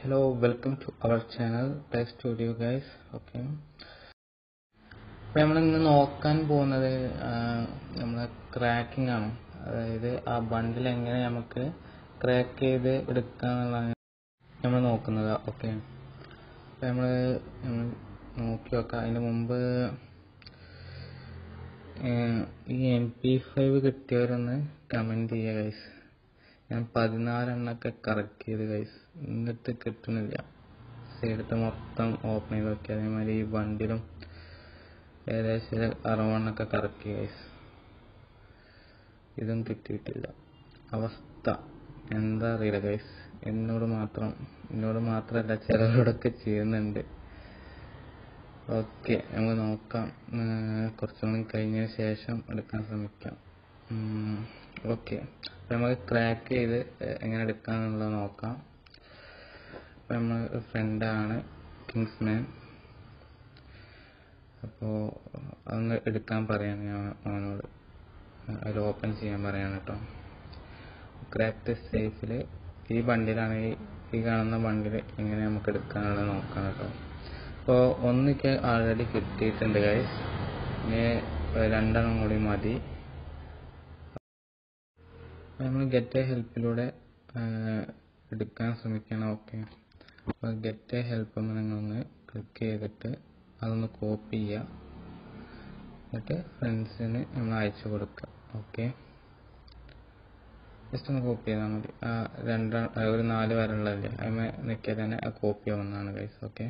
hello welcome to our channel tech studio guys okay അപ്പൊ നമ്മൾ ഇന്ന് നോക്കാൻ പോകുന്നത് നമ്മളെ ക്രാക്കിംഗ് ആണ് അതായത് ആ ബണ്ടിൽ എങ്ങനെ നമുക്ക് ക്രാക്ക് ചെയ്ത് എടുക്കാന്നുള്ളതാണ് നമ്മൾ നോക്കുന്നത് ഓക്കെ അപ്പൊ നമ്മള് നമ്മൾ നോക്കി നോക്കാം അതിന് മുമ്പ് ഏഹ് ഈ എം പി ഫൈവ് കിട്ടിയവരൊന്ന് കമന്റ് ചെയ്യുക ഗൈസ് ഞാൻ പതിനാലെണ്ണൊക്കെ കറക്റ്റ് ചെയ്ത് ഗൈസ് എന്നിട്ട് കിട്ടുന്നില്ല സൈഡത്തെ മൊത്തം ഓപ്പൺ ചെയ്ത് നോക്കി അതേമാതിരി ഈ വണ്ടിയിലും ഏകദേശം ഒരു അറുപതെണ്ണൊക്കെ കറക്റ്റ് ഗൈസ് ഇതും കിട്ടിയിട്ടില്ല അവസ്ഥ എന്താ അറിയില്ല ഗൈസ് എന്നോട് മാത്രം എന്നോട് മാത്രമല്ല ചിലരോടൊക്കെ ചെയ്യുന്നുണ്ട് ഓക്കെ നമുക്ക് നോക്കാം ഏർ കുറച്ചും കൂടി കഴിഞ്ഞതിന് ശേഷം എടുക്കാൻ ശ്രമിക്കാം ഓക്കെ അപ്പോൾ നമുക്ക് ക്രാക്ക് ചെയ്ത് എങ്ങനെ എടുക്കാന്നുള്ളത് നോക്കാം അപ്പോൾ നമ്മൾ ഫ്രണ്ടാണ് കിങ്സ്മാൻ അപ്പോൾ അതൊന്ന് എടുക്കാൻ പറയാണ് ഞാൻ അവനോട് അതിൽ ഓപ്പൺ ചെയ്യാൻ പറയാണ് കേട്ടോ ക്രാക്ക് സേഫിൽ ഈ ബണ്ടിലാണ് ഈ ഈ കാണുന്ന ബണ്ടിൽ എങ്ങനെ നമുക്ക് എടുക്കാനുള്ളത് നോക്കാം കേട്ടോ അപ്പോൾ ഒന്നിക്ക് ആൾറെഡി കിട്ടിയിട്ടുണ്ട് ഗൈസ് ഇനി രണ്ടെണ്ണം കൂടി മതി നമ്മൾ ഗെറ്റ് എ ഹെൽപ്പിലൂടെ എടുക്കാൻ ശ്രമിക്കണം ഓക്കെ അപ്പോൾ ഗെറ്റ് എ ഹെൽപ്പ് നിങ്ങളൊന്ന് ക്ലിക്ക് ചെയ്തിട്ട് അതൊന്ന് കോപ്പി ചെയ്യുക എന്നിട്ട് ഫ്രണ്ട്സിന് നമ്മൾ അയച്ചു കൊടുക്കുക ഓക്കെ ജസ്റ്റ് ഒന്ന് കോപ്പി ചെയ്താൽ മതി ആ രണ്ട് ഒരു നാല് വരള്ളല്ലേ അതിന് നിൽക്കിയാൽ തന്നെ ആ കോപ്പി ആവുന്നതാണ് ഗൈസ് ഓക്കെ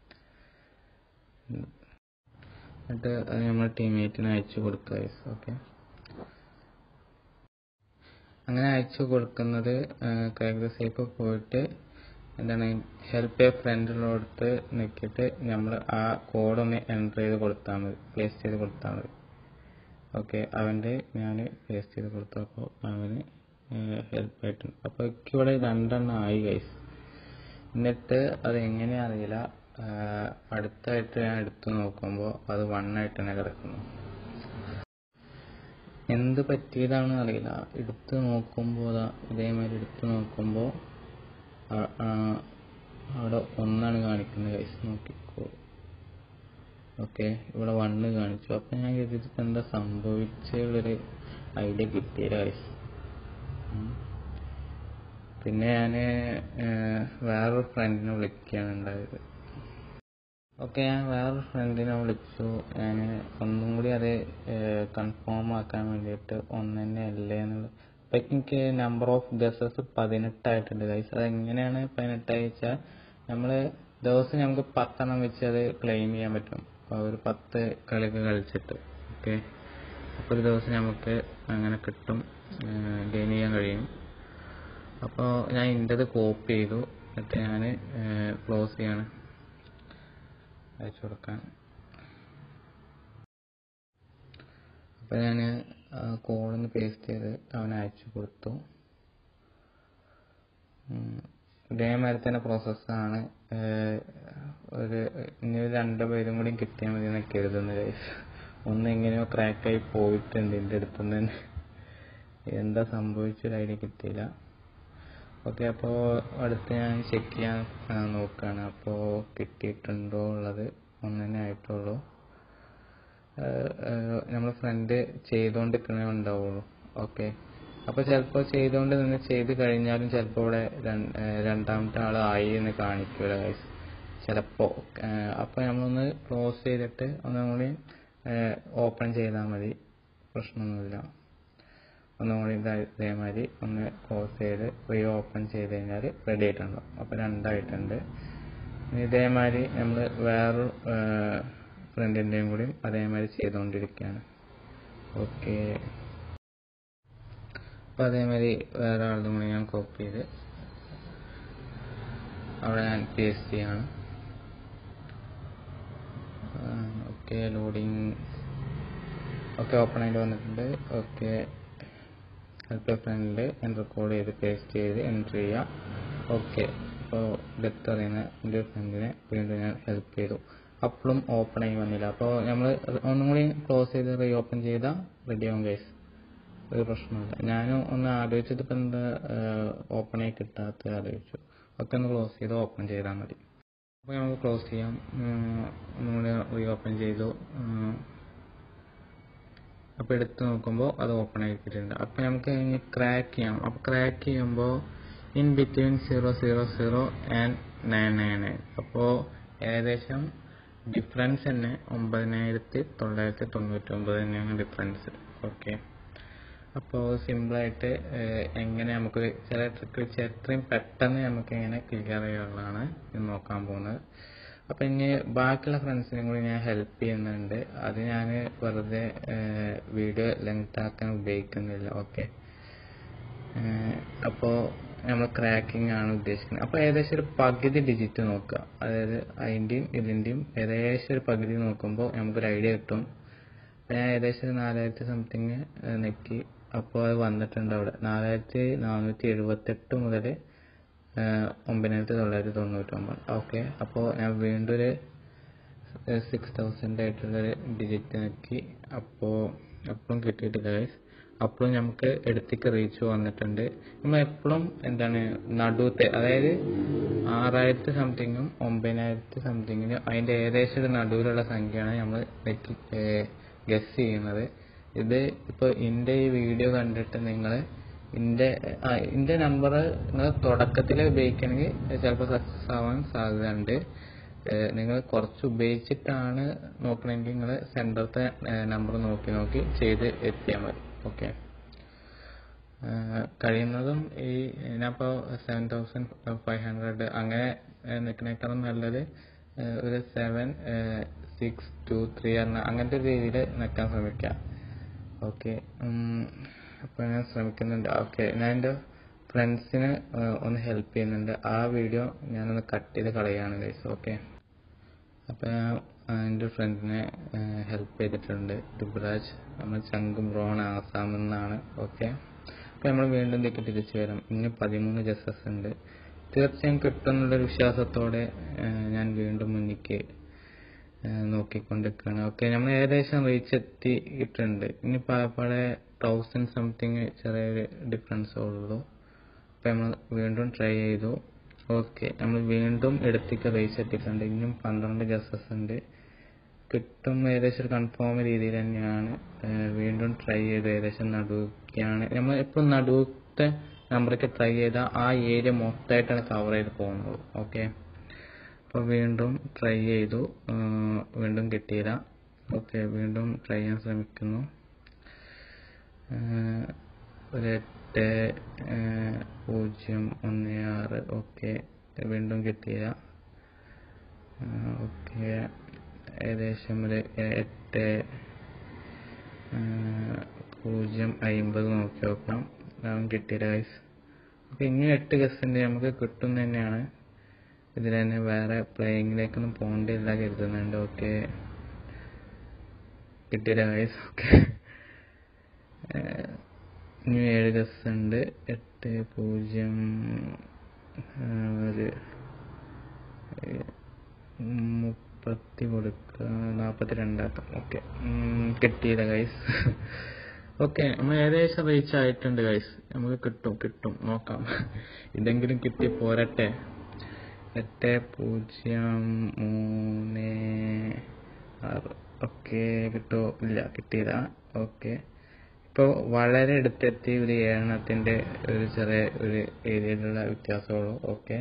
എന്നിട്ട് അത് നമ്മൾ ടീംമേറ്റിന് അയച്ചു കൊടുക്കുക ഗൈസ് ഓക്കെ അങ്ങനെ അയച്ചു കൊടുക്കുന്നത് ക്രാക്ക് സേഫ് പോയിട്ട് എന്താണ് ഹെൽപ്പ് എ ഫ്രണ്ടിലോട്ട് നിൽക്കിയിട്ട് നമ്മൾ ആ കോഡ് ഒന്ന് എൻ്റർ ചെയ്ത് കൊടുത്താൽ മതി പേസ്റ്റ് ചെയ്ത് കൊടുത്താൽ മതി ഓക്കെ അവൻ്റെ ഞാൻ പേസ്റ്റ് ചെയ്ത് കൊടുത്തു അപ്പോൾ അവന് ഹെൽപ്പ് ആയിട്ടുണ്ട് അപ്പോൾ ഇവിടെ രണ്ടെണ്ണം ആയി ഗൈസ് എന്നിട്ട് അത് എങ്ങനെ അറിയില്ല അടുത്തായിട്ട് ഞാൻ എടുത്തു നോക്കുമ്പോൾ അത് വൺ ആയിട്ട് തന്നെ കിടക്കുന്നു എന്ത് പറ്റിയതാണെന്ന് അറിയില്ല എടുത്ത് നോക്കുമ്പോൾ ഇതേമാതിരി എടുത്ത് നോക്കുമ്പോൾ അവിടെ ഒന്നാണ് കാണിക്കുന്നത് ഗൈസ് നോക്കിക്കോ ഓക്കെ ഇവിടെ വണ്ണ് കാണിച്ചു അപ്പം ഞാൻ കരുതിയിട്ട് എന്താ സംഭവിച്ചുള്ളൊരു ഐഡിയ കിട്ടിയില്ല ഗൈസ് പിന്നെ ഞാൻ വേറൊരു ഫ്രണ്ടിനെ വിളിക്കുകയാണ് ഉണ്ടായത് ഓക്കെ ഞാൻ വേറൊരു ഫ്രണ്ടിനെ വിളിച്ചു ഞാൻ ഒന്നും കൂടി അത് കൺഫേം ആക്കാൻ വേണ്ടിയിട്ട് ഒന്ന് തന്നെ അല്ലേ എന്നുള്ളത് അപ്പം എനിക്ക് നമ്പർ ഓഫ് ഗസസ് പതിനെട്ടായിട്ടുണ്ട് ഗൈസ് അത് എങ്ങനെയാണ് പതിനെട്ടായി വെച്ചാൽ നമ്മൾ ദിവസം നമുക്ക് പത്തെണ്ണം വെച്ച് അത് ക്ലെയിം ചെയ്യാൻ പറ്റും ഒരു പത്ത് കളിയൊക്കെ കളിച്ചിട്ട് ഓക്കെ അപ്പോൾ ഒരു ദിവസം നമുക്ക് അങ്ങനെ കിട്ടും ഗെയിൻ ചെയ്യാൻ കഴിയും അപ്പോൾ ഞാൻ ഇൻ്റെത് കോപ്പി ചെയ്തു എന്നിട്ട് ഞാൻ ക്ലോസ് ചെയ്യാണ് അയച്ചു കൊടുക്കാൻ അപ്പോൾ ഞാൻ കോഡൊന്ന് പേസ്റ്റ് ചെയ്ത് അവന് അയച്ചു കൊടുത്തു ഇതേമാതിരി തന്നെ പ്രോസസ്സാണ് ഒരു ഇനി ഒരു രണ്ട് പേരും കൂടി കിട്ടിയാൽ മതി എന്ന് കരുതുന്നത് ഗൈസ് ഒന്ന് എങ്ങനെയോ ക്രാക്കായി പോയിട്ടുണ്ട് എൻ്റെ അടുത്തുനിന്ന് തന്നെ എന്താ സംഭവിച്ചൊരു ഐഡിയ കിട്ടിയില്ല ഓക്കെ അപ്പോൾ അടുത്ത് ഞാൻ ചെക്ക് ചെയ്യാൻ നോക്കുകയാണ് അപ്പോൾ കിട്ടിയിട്ടുണ്ടോ ഉള്ളത് ഒന്ന് തന്നെ ആയിട്ടുള്ളൂ നമ്മൾ ഫ്രണ്ട് ചെയ്തുകൊണ്ടിരിക്കണേ ഉണ്ടാവുള്ളൂ ഓക്കെ അപ്പോൾ ചിലപ്പോൾ ചെയ്തുകൊണ്ട് നിന്ന് ചെയ്ത് കഴിഞ്ഞാലും ചിലപ്പോൾ ഇവിടെ രണ്ടാമത്തെ ആൾ ആയി എന്ന് കാണിക്കൂല ഗൈസ് ചിലപ്പോൾ അപ്പോൾ നമ്മളൊന്ന് ക്ലോസ് ചെയ്തിട്ട് ഒന്നും കൂടി ഓപ്പൺ ചെയ്താൽ മതി പ്രശ്നമൊന്നുമില്ല ഒന്നും കൂടി ഇതേമാതിരി ഒന്ന് ക്ലോസ് ചെയ്ത് റീ ഓപ്പൺ ചെയ്ത് കഴിഞ്ഞാൽ റെഡി ആയിട്ടുണ്ടാവും അപ്പോൾ രണ്ടായിട്ടുണ്ട് ഇതേമാതിരി നമ്മൾ വേറൊരു ഫ്രണ്ടിൻ്റെയും കൂടി അതേമാതിരി ചെയ്തുകൊണ്ടിരിക്കുകയാണ് ഓക്കെ അപ്പോൾ അതേമാതിരി വേറെ ആളുടെ കൂടി ഞാൻ കോപ്പി ചെയ്ത് അവിടെ ഞാൻ പേസ്റ്റ് ചെയ്യാണ് ഓക്കെ ലോഡിങ് ഓക്കെ ഓപ്പൺ ആയിട്ട് വന്നിട്ടുണ്ട് ഓക്കെ ഹെൽപ്പ് ഫ്രണ്ടിൽ ഞാൻ റെക്കോർഡ് ചെയ്ത് പേസ്റ്റ് ചെയ്ത് എൻട്രി ചെയ്യാം ഓക്കെ അപ്പോൾ ഡെത്ത് അറിയുന്ന എൻ്റെ ഫ്രണ്ടിനെ വീണ്ടും ഞാൻ ഹെൽപ്പ് ചെയ്തു അപ്പോഴും ഓപ്പൺ ആയി വന്നില്ല അപ്പോൾ നമ്മൾ ഒന്നും കൂടി ക്ലോസ് ചെയ്ത് റീ ഓപ്പൺ ചെയ്താൽ റെഡി ആവും ഗൈസ് ഒരു പ്രശ്നമില്ല ഞാൻ ഒന്ന് ആലോചിച്ചത് ഇപ്പം എന്താ ഓപ്പൺ ആയി കിട്ടാത്ത ആലോചിച്ചു ഒക്കെ ഒന്ന് ക്ലോസ് ചെയ്ത് ഓപ്പൺ ചെയ്താൽ മതി അപ്പോൾ നമുക്ക് ക്ലോസ് ചെയ്യാം ഒന്നുകൂടി റീ ഓപ്പൺ ചെയ്തു അപ്പോൾ എടുത്ത് നോക്കുമ്പോൾ അത് ഓപ്പൺ ആക്കിയിട്ടുണ്ട് അപ്പോൾ നമുക്ക് ഇനി ക്രാക്ക് ചെയ്യാം അപ്പോൾ ക്രാക്ക് ചെയ്യുമ്പോൾ in between zero zero zero and nine nine nine അപ്പോൾ ഏകദേശം ഡിഫറൻസ് തന്നെ ഒമ്പതിനായിരത്തി തൊള്ളായിരത്തി തൊണ്ണൂറ്റി ഒമ്പത് തന്നെയാണ് ഡിഫറൻസ് ഓക്കെ അപ്പോൾ സിമ്പിളായിട്ട് എങ്ങനെ നമുക്ക് ചില ട്രിക്ക് വെച്ച് എത്രയും പെട്ടെന്ന് നമുക്ക് എങ്ങനെ ക്ലിയർ ചെയ്യാനുള്ളതാണ് ഇത് നോക്കാൻ പോകുന്നത് അപ്പോൾ ഇനി ബാക്കിയുള്ള ഫ്രണ്ട്സിനും കൂടി ഞാൻ ഹെൽപ്പ് ചെയ്യുന്നുണ്ട് അത് ഞാൻ വെറുതെ വീഡിയോ ലെങ്ത് ആക്കാൻ ഉപയോഗിക്കുന്നില്ല ഓക്കെ അപ്പോൾ നമ്മൾ ക്രാക്കിംഗ് ആണ് ഉദ്ദേശിക്കുന്നത് അപ്പോൾ ഏകദേശം ഒരു പകുതി ഡിജിറ്റ് നോക്കുക അതായത് അതിൻ്റെയും ഇതിൻ്റെയും ഏകദേശം ഒരു പകുതി നോക്കുമ്പോൾ നമുക്കൊരു ഐഡിയ കിട്ടും അപ്പോൾ ഞാൻ ഏകദേശം ഒരു നാലായിരത്തി സംതിങ് നെക്കി അപ്പോൾ അത് വന്നിട്ടുണ്ട് അവിടെ നാലായിരത്തി നാനൂറ്റി എഴുപത്തെട്ട് മുതൽ ഒമ്പതിനായിരത്തി തൊള്ളായിരത്തി തൊണ്ണൂറ്റൊമ്പത് ഓക്കെ അപ്പോൾ ഞാൻ വീണ്ടും ഒരു സിക്സ് തൗസൻഡ് ആയിട്ടുള്ളൊരു ഡിജിറ്റ് നോക്കി അപ്പോൾ അപ്പോഴും കിട്ടിയിട്ടില്ല ഗൈസ് അപ്പോഴും നമുക്ക് എടുത്തേക്ക് റീച്ച് വന്നിട്ടുണ്ട് നമ്മൾ എപ്പോഴും എന്താണ് നടുവത്തെ അതായത് ആറായിരത്തി സംതിങ്ങും ഒമ്പതിനായിരത്തി സംതിങ്ങിനും അതിൻ്റെ ഏകദേശം ഒരു നടുവിലുള്ള സംഖ്യയാണ് നമ്മൾ നെക്കി ഗസ് ചെയ്യുന്നത് ഇത് ഇപ്പോൾ എൻ്റെ ഈ വീഡിയോ കണ്ടിട്ട് നിങ്ങൾ ഇന്റെ ആ ഇന്റെ നമ്പർ നിങ്ങൾ തുടക്കത്തിൽ ഉപയോഗിക്കണമെങ്കിൽ ചിലപ്പോൾ സക്സസ് ആവാൻ സാധ്യതയുണ്ട് നിങ്ങൾ കുറച്ച് ഉപയോഗിച്ചിട്ടാണ് നോക്കണമെങ്കിൽ നിങ്ങൾ സെൻറ്ററത്തെ നമ്പർ നോക്കി നോക്കി ചെയ്ത് എത്തിയാൽ മതി ഓക്കെ കഴിയുന്നതും ഈ ഞാനിപ്പോൾ സെവൻ തൗസൻഡ് ഫൈവ് ഹൺഡ്രഡ് അങ്ങനെ നിൽക്കുന്നേക്കാളും നല്ലത് ഒരു സെവൻ സിക്സ് ടു ത്രീ എന്ന അങ്ങനത്തെ ഒരു രീതിയിൽ നിൽക്കാൻ ശ്രമിക്കാം ഓക്കെ അപ്പോൾ ഞാൻ ശ്രമിക്കുന്നുണ്ട് ഓക്കെ ഞാൻ എൻ്റെ ഫ്രണ്ട്സിന് ഒന്ന് ഹെൽപ്പ് ചെയ്യുന്നുണ്ട് ആ വീഡിയോ ഞാനൊന്ന് കട്ട് ചെയ്ത് കളയാണ് ഗൈസ് ഓക്കെ അപ്പോൾ ഞാൻ എൻ്റെ ഫ്രണ്ടിനെ ഹെൽപ്പ് ചെയ്തിട്ടുണ്ട് ദുബ്രാജ് നമ്മൾ ചങ്കും ബ്രോൺ ആസാമിൽ നിന്നാണ് ഓക്കെ അപ്പോൾ നമ്മൾ വീണ്ടും ഇതിലേക്ക് തിരിച്ചു വരാം ഇനി പതിമൂന്ന് ജസ്സസ് ഉണ്ട് തീർച്ചയായും കിട്ടുമെന്നുള്ളൊരു വിശ്വാസത്തോടെ ഞാൻ വീണ്ടും മുന്നിക്ക് നോക്കിക്കൊണ്ടിരിക്കുകയാണ് ഓക്കെ നമ്മൾ ഏകദേശം റീച്ച് എത്തിയിട്ടുണ്ട് ഇനി പാലപ്പാടെ തൗസൻഡ് സംതിങ് ചെറിയൊരു ഡിഫറൻസ് ഉള്ളൂ അപ്പം നമ്മൾ വീണ്ടും ട്രൈ ചെയ്തു ഓക്കെ നമ്മൾ വീണ്ടും എടുത്തേക്ക് റീച്ച് എത്തിയിട്ടുണ്ട് ഇനിയും പന്ത്രണ്ട് ജസ്സസ് ഉണ്ട് കിട്ടും ഏകദേശം ഒരു കൺഫേം രീതിയിൽ തന്നെയാണ് വീണ്ടും ട്രൈ ചെയ്ത് ഏകദേശം നടുക്കാണ് നമ്മൾ എപ്പോഴും നടുവത്തെ നമ്പറൊക്കെ ട്രൈ ചെയ്താൽ ആ ഏരിയ മൊത്തമായിട്ടാണ് കവർ ചെയ്ത് പോകുന്നത് ഓക്കെ അപ്പോൾ വീണ്ടും ട്രൈ ചെയ്തു വീണ്ടും കിട്ടിയില്ല ഓക്കെ വീണ്ടും ട്രൈ ചെയ്യാൻ ശ്രമിക്കുന്നു ഒരു എട്ട് പൂജ്യം ഒന്ന് ആറ് ഓക്കെ വീണ്ടും കിട്ടിയില്ല ഓക്കെ ഏകദേശം ഒരു എട്ട് പൂജ്യം അയിമ്പത് നോക്കി നോക്കാം അതൊന്നും കിട്ടിയില്ല ഗൈസ് ഓക്കെ ഇനി എട്ട് ഗസ്റ്റിൻ്റെ നമുക്ക് കിട്ടും തന്നെയാണ് ഇതിൽ തന്നെ വേറെ പ്ലേയിങ്ങിലേക്കൊന്നും പോകേണ്ടില്ല കരുതുന്നുണ്ട് ഓക്കെ കിട്ടിയില്ല ഗൈസ് ഓക്കെ ഇനി ഏഴ് ഗസ് ഉണ്ട് എട്ട് പൂജ്യം ഒരു മുപ്പത്തി കൊടുക്കുക നാൽപ്പത്തി രണ്ടാക്കാം ഓക്കെ കിട്ടിയില്ല ഗൈസ് ഓക്കെ നമ്മൾ ഏകദേശം റീച്ച് ആയിട്ടുണ്ട് ഗൈസ് നമുക്ക് കിട്ടും കിട്ടും നോക്കാം ഇതെങ്കിലും കിട്ടി പോരട്ടെ എട്ട് പൂജ്യം മൂന്ന് ആറ് ഓക്കെ കിട്ടുമോ ഇല്ല കിട്ടിയില്ല ഓക്കെ ഇപ്പോൾ വളരെ അടുത്തെത്തി ഒരു ഏഴെണ്ണത്തിൻ്റെ ഒരു ചെറിയ ഒരു ഏരിയയിലുള്ള വ്യത്യാസമുള്ളൂ ഓക്കെ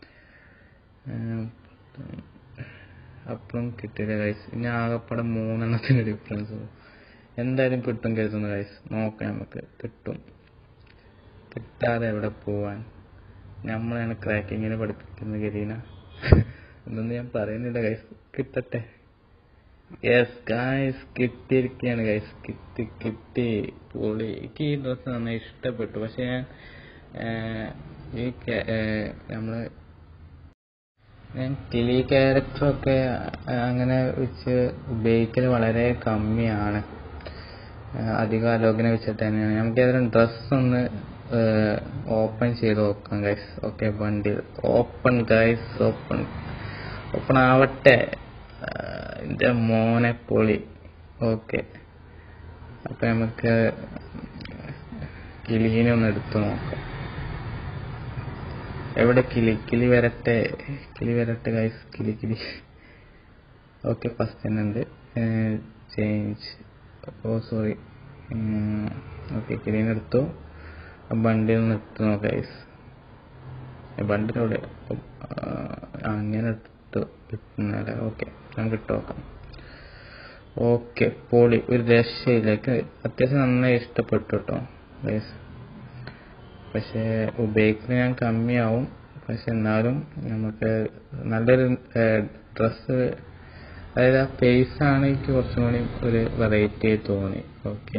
അപ്പോഴും കിട്ടിയില്ല ഗൈസ് ഇനി ആകെപ്പാടെ മൂന്നെണ്ണത്തിന് ഡിഫറൻസ് ഉള്ളൂ എന്തായാലും കിട്ടും കരുതുന്നു ഗൈസ് നോക്കാം നമുക്ക് കിട്ടും കിട്ടാതെ എവിടെ പോവാൻ നമ്മളാണ് ക്രാക്കിങ്ങിന് പഠിപ്പിക്കുന്നത് ഗരീന എന്നൊന്നും ഞാൻ പറയുന്നില്ല ഗൈസ് കിട്ടട്ടെ യെസ് ഗൈസ് കിട്ടിയിരിക്കുകയാണ് ഗൈസ് കിട്ടി കിട്ടി പൊളി എനിക്ക് ഈ ഡ്രസ്സ് നന്നായി ഇഷ്ടപ്പെട്ടു പക്ഷെ ഞാൻ ഈ നമ്മള് ഞാൻ കിളി ക്യാരക്ടറൊക്കെ അങ്ങനെ വെച്ച് ഉപയോഗിക്കൽ വളരെ കമ്മിയാണ് അധികം ആലോചന വെച്ചിട്ട് തന്നെയാണ് നമുക്ക് ഏതായാലും ഡ്രസ് ഒന്ന് ഓപ്പൺ ചെയ്ത് നോക്കാം guys okay bundle open guys open open ആവട്ടെ എൻ്റെ മോനെ പൊളി ഓക്കെ അപ്പൊ നമുക്ക് കിളീനെ ഒന്ന് എടുത്തു നോക്കാം എവിടെ കിളി കിളി വരട്ടെ കിളി വരട്ടെ ഗൈസ് കിളി കിളി ഓക്കെ ഫസ്റ്റ് തന്നെ ഉണ്ട് ചേഞ്ച് ഓ സോറി ഓക്കെ കിളീനെ എടുത്തു ബണ്ടിൽ നിന്ന് എടുത്തു നോക്കാം ഗൈസ് ബണ്ടിലൂടെ അങ്ങനെ എടുത്തു കിട്ടുന്നല്ലേ ഓക്കെ നമുക്ക് ഇട്ട് നോക്കാം ഓക്കെ പൊളി ഒരു രക്ഷയിലേക്ക് അത്യാവശ്യം നന്നായി ഇഷ്ടപ്പെട്ടു കേട്ടോ ഗൈസ് പക്ഷേ ഉപയോഗിക്കുന്നത് ഞാൻ കമ്മിയാവും പക്ഷെ എന്നാലും നമുക്ക് നല്ലൊരു ഡ്രസ്സ് അതായത് ആ പേസ് ആണ് എനിക്ക് കുറച്ചും കൂടി ഒരു വെറൈറ്റി ആയി തോന്നി ഓക്കെ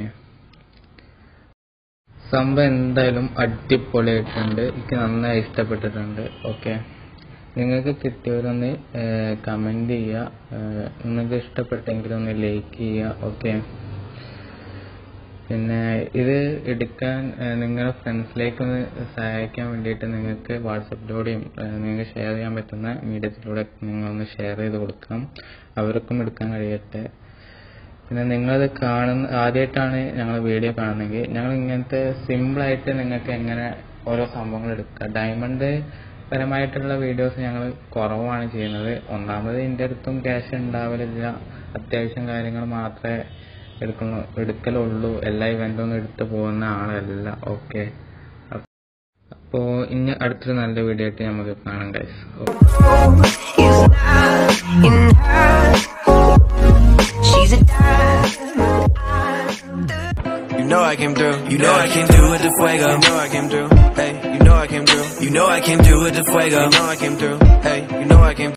സംഭവം എന്തായാലും അടിപൊളിയായിട്ടുണ്ട് എനിക്ക് നന്നായി ഇഷ്ടപ്പെട്ടിട്ടുണ്ട് ഓക്കെ നിങ്ങൾക്ക് കിട്ടിയവരൊന്ന് കമന്റ് ചെയ്യുക ഏഹ് നിങ്ങൾക്ക് ഇഷ്ടപ്പെട്ടെങ്കിൽ ഒന്ന് ലൈക്ക് ചെയ്യുക ഓക്കെ പിന്നെ ഇത് എടുക്കാൻ ഏഹ് നിങ്ങളുടെ ഫ്രണ്ട്സിലേക്ക് ഒന്ന് സഹായിക്കാൻ വേണ്ടിയിട്ട് നിങ്ങൾക്ക് വാട്സപ്പിലൂടെയും ഏഹ് നിങ്ങൾക്ക് ഷെയർ ചെയ്യാൻ പറ്റുന്ന മീഡിയത്തിലൂടെ നിങ്ങളൊന്ന് ഷെയർ ചെയ്ത് കൊടുക്കാം അവർക്കും എടുക്കാൻ കഴിയട്ടെ പിന്നെ നിങ്ങളത് കാണുന്ന ആദ്യമായിട്ടാണ് ഞങ്ങൾ വീഡിയോ കാണുന്നതെങ്കിൽ ഞങ്ങൾ ഇങ്ങനത്തെ സിമ്പിളായിട്ട് നിങ്ങൾക്ക് എങ്ങനെ ഓരോ സംഭവങ്ങൾ എടുക്കാം ഡയമണ്ട് പരമായിട്ടുള്ള വീഡിയോസ് ഞങ്ങൾ കുറവാണ് ചെയ്യുന്നത് ഒന്നാമത് എൻ്റെ അടുത്തും ക്യാഷ് ഉണ്ടാവലില്ല അത്യാവശ്യം കാര്യങ്ങൾ മാത്രമേ എടുക്കുന്നു എടുക്കലുള്ളൂ എല്ലാ ഇവന്റും ഒന്നും എടുത്തു പോകുന്ന ആളല്ല ഓക്കെ അപ്പോ ഇനി അടുത്തൊരു നല്ല വീഡിയോ ആയിട്ട് നമുക്ക് കാണാം guys is not in her. She's a You know I came through. You know I came through with the fuego. You know I came through. Hey, you know I came through. You know I came through with the fuego. You know I came through. Hey, you know I came